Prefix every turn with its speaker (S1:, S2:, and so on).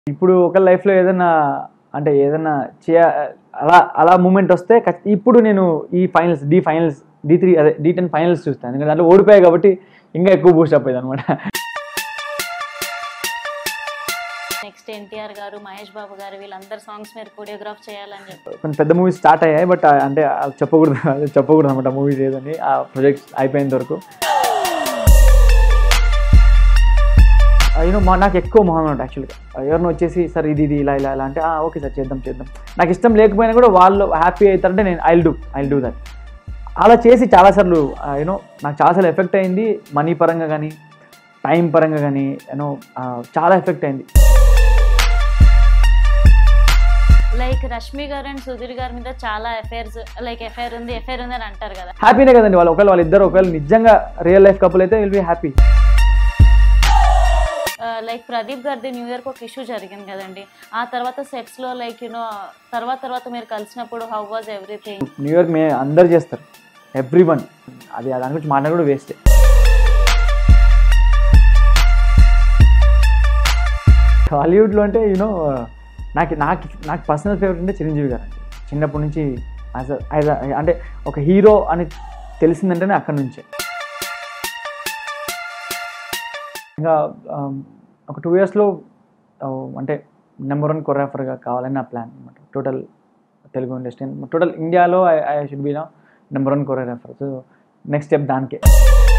S1: ఇప్పుడు ఒక లైఫ్లో ఏదైనా అంటే ఏదైనా చేయ అలా అలా మూమెంట్ వస్తే ఖచ్చి- ఇప్పుడు నేను ఈ finals Dhee finals Dhee three అదే డి టెన్ ఫైనల్స్ చూస్తాను ఎందుకంటే దాంట్లో ఓడిపోయాయి కాబట్టి ఇంకా ఎక్కువ బూస్ట్ అప్ అయ్యింది అనమాట
S2: నెక్స్ట్ ఎన్టీఆర్ గారు మహేష్ బాబు గారు వీళ్ళందరి సాంగ్స్ మీరు కొరియోగ్రాఫ్ చేయాలని చెప్పి
S1: కొన్ని పెద్ద మూవీస్ స్టార్ట్ అయ్యాయి బట్ అంటే అది చెప్పకూడదు అది చెప్పకూడదు అనమాట మూవీస్ ఏదని ఆ ప్రాజెక్ట్స్ అయిపోయేంత వరకు యూనో మా నాకు ఎక్కువ మొహం అనమాట యాక్చువల్గా ఎవరిని వచ్చేసి సార్ ఇది ఇది ఇలా ఇలా ఇలా అంటే ఓకే సార్ చేద్దాం చేద్దాం నాకు ఇష్టం లేకపోయినా కూడా వాళ్ళు హ్యాపీ అవుతారంటే నేను I'll do I'll do that అలా చేసి చాలాసార్లు యూనో నాకు చాలాసార్లు ఎఫెక్ట్ అయింది మనీ పరంగా కానీ టైం పరంగా కానీ యూనో చాలా ఎఫెక్ట్ అయింది
S2: లైక్ రష్మి గారు అండ్ సుధీర్ గారి మీద చాలా ఎఫైర్స్ లైక్ ఎఫైర్ ఉంది ఎఫైర్ ఉంది అని అంటారు కదా
S1: హ్యాపీనే కదండి వాళ్ళు ఒకవేళ వాళ్ళిద్దరు ఒకవేళ నిజంగా రియల్ లైఫ్ కపుల్ అయితే will be happy
S2: like Pradeep గారిది న్యూ ఇయర్కి ఒక ఇష్యూ జరిగింది కదండి ఆ తర్వాత సెట్స్ లో లైక్ యూనో తర్వాత తర్వాత మీరు కలిసినప్పుడు హౌ వాజ్ ఎవ్రీథింగ్
S1: న్యూయార్క్ మే అందరు చేస్తారు ఎవ్రీ వన్ అది దాని గురించి మాట్లాడి కూడా వేస్ట్ హాలీవుడ్లో అంటే యూనో నాకు నాకు నాకు పర్సనల్ ఫేవరెట్ అంటే చిరంజీవి గారు అండి చిన్నప్పటి నుంచి యాజ్ యాజ్ అంటే ఒక హీరో అని తెలిసిందంటేనే అక్కడి నుంచే ఇంకా um, ఒక టూ ఇయర్స్లో అంటే నెంబర్ వన్ కొరియోగ్రాఫర్గా కావాలని నా ప్లాన్ అనమాట టోటల్ తెలుగు ఇండస్ట్రీ టోటల్ ఇండియాలో ఐ ఐ షుడ్ బీ నా number one choreographer so next step దానికే